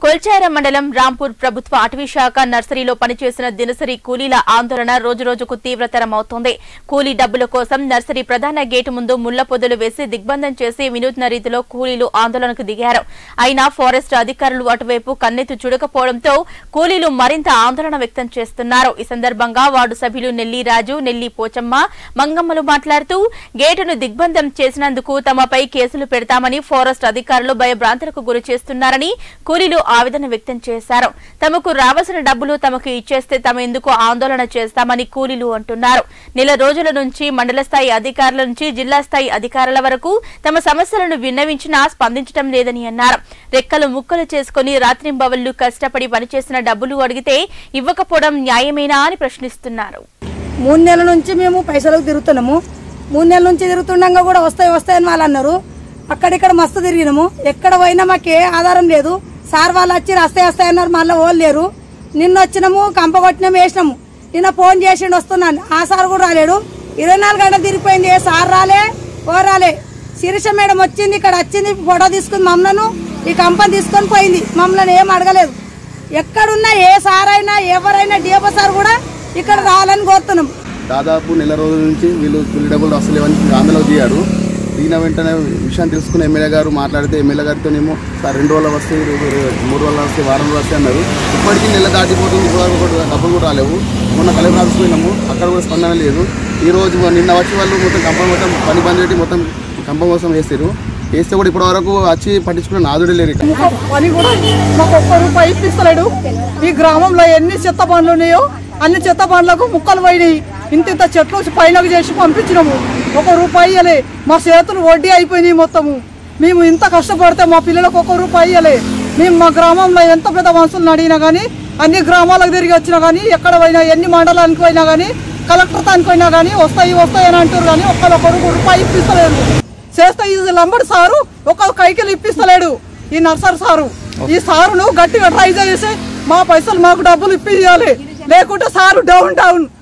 కొల్చారం మండలం రాంపూర్ ప్రభుత్వ అటవీ శాఖ నర్సరీలో పనిచేసిన దినసరి కూలీల ఆందోళన రోజురోజుకు తీవ్రతరమవుతోంది కూలీ డబ్బుల కోసం నర్సరీ ప్రధాన గేటు ముందు ముళ్ల పొదలు వేసి దిగ్బంధం చేసి వినూత్న రీతిలో కూలీలు ఆందోళనకు దిగారు అయినా ఫారెస్ట్ అధికారులు అటువైపు కన్నెత్తి చూడకపోవడంతో కూలీలు మరింత ఆందోళన వ్యక్తం చేస్తున్నారు ఈ సందర్భంగా వార్డు సభ్యులు నెల్లి రాజు నెల్లి పోచమ్మ మంగమ్మలు మాట్లాడుతూ గేటును దిగ్బంధం చేసినందుకు తమపై కేసులు పెడతామని ఫారెస్ట్ అధికారులు భయభ్రాంతులకు గురి చేస్తున్నారని కూలీలు ఆవేదన వ్యక్తం చేశారు తమకు రావాల్సిన డబ్బులు తమకు ఇచ్చేస్తే తమ ఎందుకు ఆందోళన చేస్తామని కూలీలు అంటున్నారు నెల రోజుల నుంచి మండల స్థాయి అధికారుల నుంచి జిల్లా స్థాయి అధికారుల వరకు తమ సమస్యలను విన్నవించినా స్పందించడం లేదని అన్నారు రెక్కలు ముక్కలు చేసుకుని రాత్రింబవళ్లు కష్టపడి పనిచేసిన డబ్బులు అడిగితే ఇవ్వకపోవడం న్యాయమేనా అని ప్రశ్నిస్తున్నారు మూడు నెలల నుంచి మేము పైసలకు తిరుగుతున్నాము మూడు నెలల నుంచి తిరుగుతుండగా కూడా వస్తాయి వస్తాయని వాళ్ళు అన్నారు అక్కడిక్కడ మస్తు తిరిగినాము ఎక్కడ పోయినా మాకు ఏ ఆధారం లేదు సార్ వాళ్ళు వచ్చి వస్తాయి వస్తాయి అన్నారు మళ్ళీ వాళ్ళు లేరు నిన్న వచ్చినాము కంప కొట్టినాము వేసినాము నిన్న ఫోన్ చేసిండు వస్తున్నాను ఆ సార్ కూడా రాలేడు ఇరవై నాలుగు గంటలు తిరిగిపోయింది ఏ సార్ రాలే ఓ రాలే శిరీష మేడం వచ్చింది ఇక్కడ వచ్చింది ఫోటో తీసుకుని మమ్మల్ని ఈ కంపని తీసుకొని పోయింది మమ్మల్ని ఏం అడగలేదు ఎక్కడున్నా ఏ సార్ అయినా ఎవరైనా డిఎఫ్ఓ సార్ కూడా ఇక్కడ రావాలని కోరుతున్నాం దాదాపు నెల రోజుల నుంచి వీళ్ళు కూలి డబ్బులు వస్తలేవని ఆందోళన దిగారు దిగిన వెంటనే విషయం తెలుసుకుని ఎమ్మెల్యే గారు మాట్లాడితే ఎమ్మెల్యే గారితోనేమో సార్ రెండు రోజులు వస్తాయి రు- మూడు రోజులు వస్తాయి వారం రోజులు వస్తాయి అన్నారు ఇప్పటికీ నెల దాటిపోతుంది ఇప్పటివరకు కూడా డబ్బులు కూడా రాలేవు మొన్న కలెక్టర్ ఆఫీస్ పోయినాము అక్కడ కూడా స్పందన లేదు ఈ రోజు నిన్న వచ్చి వాళ్ళు మొత్తం కంపం మొత్తం పని బంద్ పెట్టి మొత్తం కంపం కోసం వేస్తారు వేస్తే కూడా ఇప్పటివరకు వచ్చి పట్టించుకున్న నాదుడే లేరు ఇక్కడ ఇంకో పని కూడా మాకు ఒక్క రూపాయి ఇప్పిస్తలేడు ఈ గ్రామంలో ఎన్ని చెత్త బండ్లు ఉన్నాయో అన్ని చెత్త బండ్లకు ముక్కలు పోయినాయి ఇంత ఇంత చెట్లు వచ్చి పైనకు చేసి పంపించినాము ఒక రూపాయి ఇవ్వలే మా చేతులు వడ్డీ అయిపోయినాయి మొత్తము మేము ఇంత కష్టపడితే మా పిల్లలకు ఒక రూపాయి ఇవ్వలే మేము మా గ్రామంలో ఎంత పెద్ద మనుషులను అడిగినా కానీ అన్ని గ్రామాలకు తిరిగి వచ్చినా కానీ ఎక్కడ పోయినా ఎన్ని మండలానికి పోయినా కానీ కలెక్టర్ తానికి పోయినా కానీ వస్తాయి వస్తాయి అని అంటారు కానీ ఒక్కరొకరు రూపాయి ఇప్పిస్తలేదు చేస్తే ఇది లంబడి సారు ఒక కైకిలు ఇప్పిస్తలేడు ఈ నర్సర్ సారు ఈ సారును గట్టిగా ట్రై చేసి మా పైసలు మాకు డబ్బులు ఇప్పించాలి లేకుంటే సారు డౌన్ డౌన్